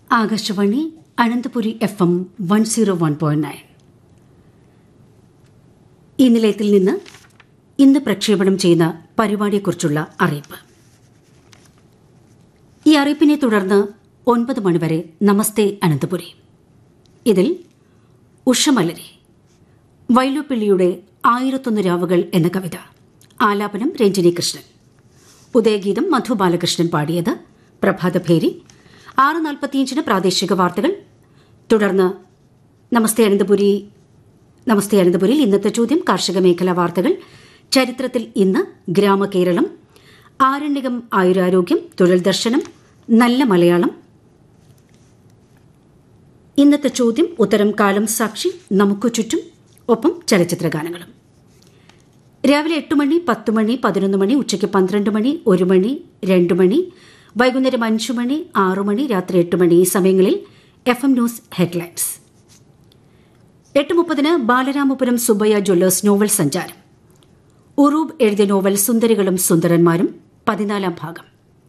Akashvani Ananthapuri F M one zero one point nine ഈ നിലയത്തിൽ നിന്ന് ഇന്ന് പ്രക്ഷേപണം ചെയ്യുന്ന പരിപാടിയെക്കുറിച്ചുള്ള അറിയിപ്പ് ഈ അറിയിപ്പിനെ തുടർന്ന് ഒൻപത് മണിവരെ നമസ്തേ അനന്തപുരി ഇതിൽ ഉഷമലരെ വൈലോപ്പിള്ളിയുടെ ആയിരത്തൊന്ന് രാവുകൾ എന്ന കവിത ആലാപനം രഞ്ജിനി കൃഷ്ണൻ ഉദയഗീതം മധു ബാലകൃഷ്ണൻ പാടിയത് പ്രഭാതഭേരി ആറ് നാൽപ്പത്തിയഞ്ചിന് പ്രാദേശിക വാർത്തകൾ തുടർന്ന് നമസ്തേ അനന്തപുരി നമസ്തേ അനന്തപുരിയിൽ ഇന്നത്തെ ചോദ്യം കാർഷിക മേഖലാ വാർത്തകൾ ചരിത്രത്തിൽ ഇന്ന് ഗ്രാമകേരളം ആരണ്യകം ആയുരാരോഗ്യം തൊഴിൽ ദർശനം നല്ല മലയാളം ഇന്നത്തെ ചോദ്യം ഉത്തരം കാലം സാക്ഷി നമുക്ക് ചുറ്റും ഒപ്പം ചലച്ചിത്ര ഗാനങ്ങളും രാവിലെ എട്ട് മണി പത്ത് മണി പതിനൊന്ന് മണി ഉച്ചയ്ക്ക് പന്ത്രണ്ട് മണി ഒരു മണി രണ്ട് മണി വൈകുന്നേരം അഞ്ചു മണി ആറു മണി രാത്രി എട്ട് മണി ഈ സമയങ്ങളിൽ എഫ് എം ന്യൂസ് ഹെഡ്ലൈൻസ് എട്ട് മുപ്പതിന് ബാലരാമപുരം സുബയ്യ ജ്വല്ലേഴ്സ് നോവൽ സഞ്ചാരം ഉറൂബ് എഴുതിയ നോവൽ സുന്ദരികളും സുന്ദരന്മാരും പതിനാലാം ഭാഗം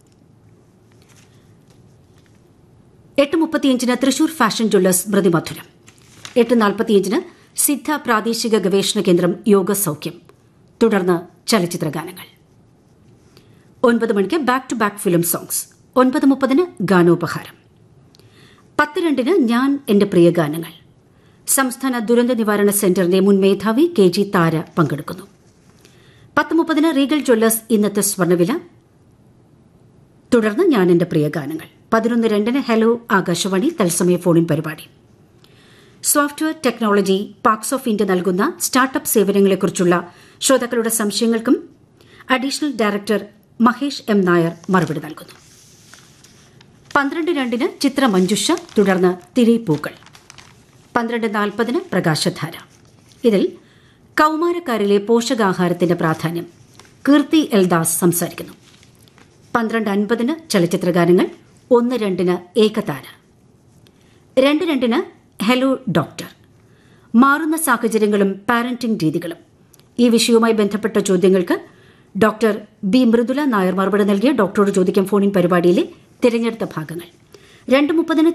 എട്ട് മുപ്പത്തിയഞ്ചിന് തൃശൂർ ഫാഷൻ ജ്വല്ലേഴ്സ് സ്മൃതിമധുരം എട്ട് നാൽപ്പത്തിയഞ്ചിന് സിദ്ധ പ്രാദേശിക ഗവേഷണ കേന്ദ്രം യോഗ സൗഖ്യം തുടർന്ന് ചലച്ചിത്ര ഗാനങ്ങൾ ഒൻപത് മണിക്ക് back to back film songs ഒൻപത് മുപ്പതിന് ഗാനോപഹാരം പത്ത് രണ്ടിന് ഞാൻ എന്റെ പ്രിയ ഗാനങ്ങൾ സംസ്ഥാന ദുരന്ത നിവാരണ സെന്ററിന്റെ മുൻ മേധാവി കെ ജി താര പങ്കെടുക്കുന്നു പത്ത് മുപ്പതിന് റീഗൽ ജ്വല്ലേഴ്സ് ഇന്നത്തെ സ്വർണ്ണവില തുടർന്ന് ഞാൻ എന്റെ പ്രിയ ഗാനങ്ങൾ പതിനൊന്ന് രണ്ടിന് ഹലോ ആകാശവാണി തത്സമയ ഫോണിൻ പരിപാടി software technology parks of India നൽകുന്ന സ്റ്റാർട്ടപ്പ് സേവനങ്ങളെക്കുറിച്ചുള്ള ശ്രോതാക്കളുടെ സംശയങ്ങൾക്കും additional director Mahesh M Nair മറുപടി നൽകുന്നു പന്ത്രണ്ട് രണ്ടിന് ചിത്രമഞ്ജുഷ തുടർന്ന് തിരയിപ്പൂക്കൾ പന്ത്രണ്ട് നാൽപ്പതിന് പ്രകാശധാര ഇതിൽ കൌമാരക്കാരിലെ പോഷകാഹാരത്തിന്റെ പ്രാധാന്യം കീർത്തി എൽദാസ് സംസാരിക്കുന്നു പന്ത്രണ്ട് അൻപതിന് ചലച്ചിത്ര ഗാനങ്ങൾ ഒന്ന് രണ്ടിന് ഏകതാര രണ്ട് രണ്ടിന് ഹലോ ഡോക്ടർ മാറുന്ന സാഹചര്യങ്ങളും പാരന്റിംഗ് രീതികളും ഈ വിഷയവുമായി ബന്ധപ്പെട്ട ചോദ്യങ്ങൾക്ക് ഡോക്ടർ ബി മൃദുല നായർ മറുപടി നൽകിയ ഡോക്ടറോട് ചോദിക്കും ഫോണിൻ പരിപാടിയിലെ തിരഞ്ഞെടുത്ത ഭാഗങ്ങൾ രണ്ട് മുപ്പതിന്